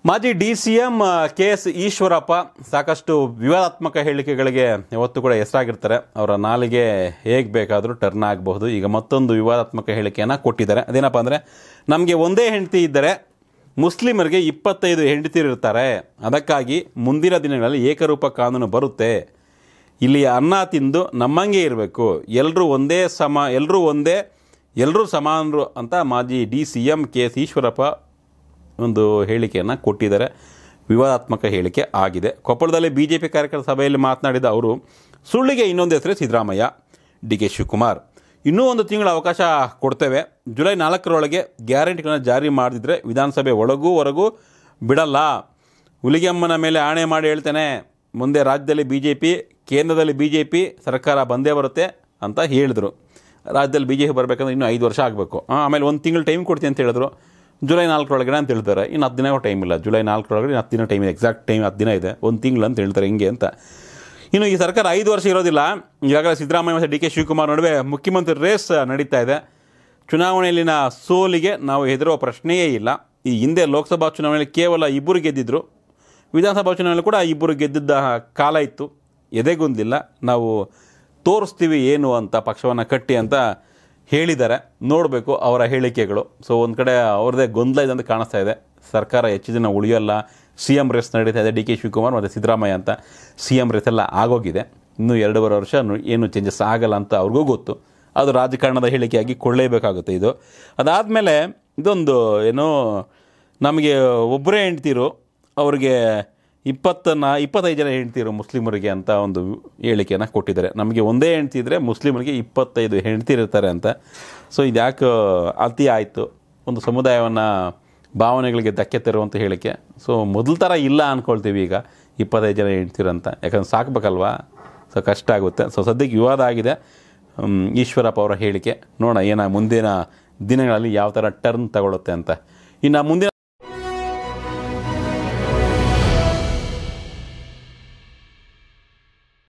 ಮಾಜಿ D C M K S Eshwarappa ಸಾಕಷ್ಟು ವಿವಾದಾತ್ಮಕ ಹೇಳಿಕೆಗಳಿಗೆ ಯಾವತ್ತೂ ಕೂಡ ಹೆಸರಾಗಿರ್ತಾರೆ ಅವರ ನಾಲಿಗೆ ಹೇಗೆ ಬೇಕಾದರೂ ಟರ್ನ್ ಆಗಬಹುದು ಈಗ ಮತ್ತೊಂದು ವಿವಾದಾತ್ಮಕ ಹೇಳಿಕೆಯನ್ನು ಕೊಟ್ಟಿದ್ದಾರೆ ಅದೇನಪ್ಪ ಅಂದರೆ ನಮಗೆ ಒಂದೇ ಹೆಂಡತಿ ಇದ್ದರೆ ಮುಸ್ಲಿಮರಿಗೆ ಇಪ್ಪತ್ತೈದು ಹೆಂಡತಿರಿರ್ತಾರೆ ಅದಕ್ಕಾಗಿ ಮುಂದಿನ ದಿನಗಳಲ್ಲಿ ಏಕರೂಪ ಕಾನೂನು ಬರುತ್ತೆ ಇಲ್ಲಿ ಅನ್ನ ತಿಂದು ನಮ್ಮಂಗೆ ಇರಬೇಕು ಎಲ್ಲರೂ ಒಂದೇ ಸಮ ಎಲ್ಲರೂ ಒಂದೇ ಎಲ್ಲರೂ ಸಮಾನರು ಅಂತ ಮಾಜಿ D C M K S Eshwarappa ಒಂದು ಹೇಳಿಕೆಯನ್ನು ಕೊಟ್ಟಿದ್ದಾರೆ ವಿವಾದಾತ್ಮಕ ಹೇಳಿಕೆ ಆಗಿದೆ ಕೊಪ್ಪಳದಲ್ಲಿ ಬಿ ಜೆ ಪಿ ಕಾರ್ಯಕರ್ತರ ಸಭೆಯಲ್ಲಿ ಮಾತನಾಡಿದ ಅವರು ಸುಳ್ಳಿಗೆ ಇನ್ನೊಂದು ಹೆಸರು ಸಿದ್ದರಾಮಯ್ಯ ಡಿ ಕೆ ಶಿವಕುಮಾರ್ ಇನ್ನೂ ಒಂದು ತಿಂಗಳ ಅವಕಾಶ ಕೊಡ್ತೇವೆ ಜುಲೈ ನಾಲ್ಕರೊಳಗೆ ಗ್ಯಾರಂಟಿಗಳನ್ನು ಜಾರಿ ಮಾಡಿದ್ರೆ ವಿಧಾನಸಭೆ ಒಳಗೂ ಹೊರಗೂ ಬಿಡಲ್ಲ ಹುಲಿಗೆಮ್ಮನ ಮೇಲೆ ಆಣೆ ಮಾಡಿ ಹೇಳ್ತೇನೆ ಮುಂದೆ ರಾಜ್ಯದಲ್ಲಿ ಬಿ ಜೆ ಪಿ ಕೇಂದ್ರದಲ್ಲಿ ಬಿ ಜೆ ಪಿ ಸರ್ಕಾರ ಬಂದೇ ಬರುತ್ತೆ ಅಂತ ಹೇಳಿದರು ರಾಜ್ಯದಲ್ಲಿ ಬಿ ಜೆ ಪಿ ಬರಬೇಕಂದ್ರೆ ಇನ್ನೂ ಐದು ವರ್ಷ ಆಗಬೇಕು ಆಮೇಲೆ ಒಂದು ತಿಂಗಳು ಟೈಮ್ ಕೊಡ್ತೀನಿ ಅಂತ ಹೇಳಿದ್ರು ಜುಲೈ ನಾಲ್ಕರೊಳಗಡೆ ಅಂತ ಹೇಳ್ತಾರೆ ಇನ್ನು ಹತ್ತು ದಿನ ಟೈಮ್ ಇಲ್ಲ ಜುಲೈ ನಾಲ್ಕರೊಳಗಡೆ ಇನ್ನು ಹತ್ತು ದಿನ ಟೈಮ್ ಇದೆ ಎಕ್ಸಾಕ್ಟ್ ಟೈಮ್ ಹತ್ತು ದಿನ ಇದೆ ಒಂದು ತಿಂಗಳು ಅಂತ ಹೇಳ್ತಾರೆ ಹಿಂಗೆ ಅಂತ ಇನ್ನು ಈ ಸರ್ಕಾರ ಐದು ವರ್ಷ ಇರೋದಿಲ್ಲ ಈಗಾಗಲೇ ಸಿದ್ದರಾಮಯ್ಯ ಮತ್ತು ಡಿ ಕೆ ಶಿವಕುಮಾರ್ ನಡುವೆ ಮುಖ್ಯಮಂತ್ರಿ ರೇಸ್ ನಡೀತಾ ಇದೆ ಚುನಾವಣೆಯಲ್ಲಿನ ಸೋಲಿಗೆ ನಾವು ಹೆದರುವ ಪ್ರಶ್ನೆಯೇ ಇಲ್ಲ ಈ ಹಿಂದೆ ಲೋಕಸಭಾ ಚುನಾವಣೆಯಲ್ಲಿ ಕೇವಲ ಇಬ್ಬರು ಗೆದ್ದಿದ್ರು ವಿಧಾನಸಭಾ ಚುನಾವಣೆಯಲ್ಲಿ ಕೂಡ ಇಬ್ಬರು ಗೆದ್ದಿದ್ದ ಕಾಲ ಇತ್ತು ಎದೆಗುಂದಿಲ್ಲ ನಾವು ತೋರಿಸ್ತೀವಿ ಏನು ಅಂತ ಪಕ್ಷವನ್ನು ಕಟ್ಟಿ ಅಂತ ಹೇಳಿದ್ದಾರೆ ನೋಡಬೇಕು ಅವರ ಹೇಳಿಕೆಗಳು ಸೊ ಒಂದು ಕಡೆ ಅವ್ರದ್ದೇ ಗೊಂದಲ ಇದೆ ಅಂತ ಕಾಣಿಸ್ತಾ ಇದೆ ಸರ್ಕಾರ ಹೆಚ್ಚು ದಿನ ಉಳಿಯೋಲ್ಲ ಸಿ ಎಮ್ ರೇಸ್ ನಡೀತಾ ಇದೆ ಡಿ ಕೆ ಶಿವಕುಮಾರ್ ಮತ್ತು ಸಿದ್ದರಾಮಯ್ಯ ಅಂತ ಸಿ ಎಮ್ ರೇಸ್ ಎಲ್ಲ ಆಗೋಗಿದೆ ಇನ್ನೂ ಎರಡೂವರೆ ವರ್ಷ ಏನು ಚೇಂಜಸ್ ಆಗಲ್ಲ ಅಂತ ಅವ್ರಿಗೂ ಗೊತ್ತು ಅದು ರಾಜಕಾರಣದ ಹೇಳಿಕೆಯಾಗಿ ಕೊಳ್ಳೇಬೇಕಾಗುತ್ತೆ ಇದು ಅದಾದಮೇಲೆ ಇದೊಂದು ಏನೋ ನಮಗೆ ಒಬ್ಬರೇ ಹೆಂಡ್ತಿರು ಅವ್ರಿಗೆ ಇಪ್ಪತ್ತನ್ನ ಇಪ್ಪತ್ತೈದು ಜನ ಹೆಂಡ್ತಿರು ಮುಸ್ಲಿಮರಿಗೆ ಅಂತ ಒಂದು ಹೇಳಿಕೆಯನ್ನು ಕೊಟ್ಟಿದ್ದಾರೆ ನಮಗೆ ಒಂದೇ ಹೆಂಡ್ತಿ ಇದ್ದರೆ ಮುಸ್ಲಿಮರಿಗೆ ಇಪ್ಪತ್ತೈದು ಹೆಂಡ್ತಿರಿರ್ತಾರೆ ಅಂತ ಸೊ ಇದು ಯಾಕೆ ಅತಿ ಆಯಿತು ಒಂದು ಸಮುದಾಯವನ್ನು ಭಾವನೆಗಳಿಗೆ ಧಕ್ಕೆ ತರುವಂಥ ಹೇಳಿಕೆ ಸೊ ಮೊದಲ ಥರ ಇಲ್ಲ ಅಂದ್ಕೊಳ್ತೀವಿ ಈಗ ಇಪ್ಪತ್ತೈದು ಜನ ಹೆಂಡ್ತಿರಂತ ಯಾಕಂದ್ರೆ ಸಾಕ್ಬೇಕಲ್ವಾ ಸೊ ಕಷ್ಟ ಆಗುತ್ತೆ ಸೊ ಸದ್ಯಕ್ಕೆ ವಿವಾದ ಆಗಿದೆ ಹ್ಮ್, ಈಶ್ವರಪ್ಪ ಅವರ ಹೇಳಿಕೆ ನೋಡೋಣ ಏನ ಮುಂದಿನ ದಿನಗಳಲ್ಲಿ ಯಾವ ಥರ ಟರ್ನ್ ತಗೊಳುತ್ತೆ ಅಂತ ಇನ್ನು ಮುಂದಿನ